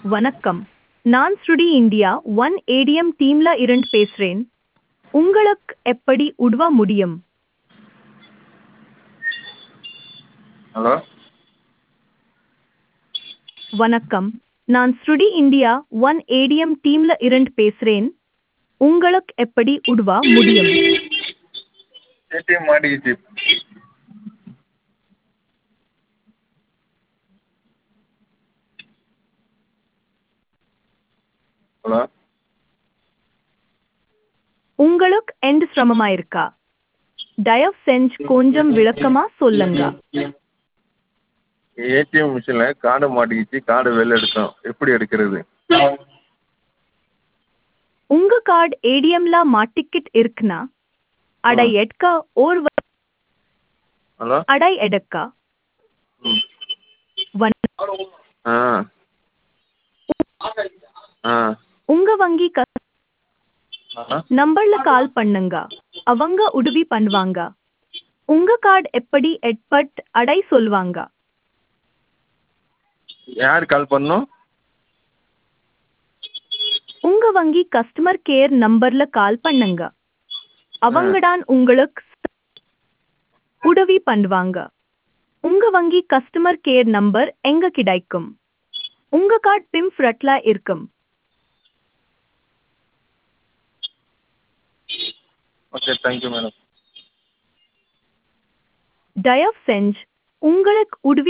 வணக்கம் நான் ஸ்ருடி இந்தியா ஒன் ஏடிஎம் டீம்ல இருந்து பேசுறேன் உங்களுக்கு எப்படி உதவ முடியும் ஹலோ வணக்கம் நான் ஸ்ருடி இந்தியா ஒன் ஏடிஎம் டீம்ல இருந்து பேசுறேன் உங்களுக்கு எப்படி உதவ முடியும் ஏடிஎம் மாட்டிக்கிச்சு ஹலோ உங்களுக்கு எந்த சிரமமா இருக்கா தயவு செஞ்சு கொஞ்சம் விளக்கமா சொல்லுங்க ஏடிஎம் மிஷினில் கார்டு மாட்டிக்கிச்சு கார்டு வெளில எடுத்தோம் எப்படி எடுக்கிறது உங்க கார்டு ஏடிஎம்ல மாட்டிக்கிட் இருக்குனா அடை எடுக்க ஓர் வ- ஹலோ அடை எடுக்க ம் வன்- ஆ ஆ உங்க வங்கி க ஆ நம்பர்ல கால் பண்ணுங்க அவங்க உதவி பண்ணுவாங்க உங்க கார்டு எப்படி எட்பட் அடை சொல்வாங்க யார் கால் பண்ணணும் உங்க வங்கி கஸ்டமர் கேர் நம்பர்ல கால் பண்ணுங்க அவங்கதான் உங்களுக்கு உதவி பண்ணுவாங்க உங்க வங்கி கஸ்டமர் கேர் நம்பர் எங்க கிடைக்கும் உங்க கார்டு பிம் ஃப்ரட்ல இருக்கும் ஓகே தேங்க்யூ மேடம் தயவு செஞ்சு உங்களுக்கு உதவி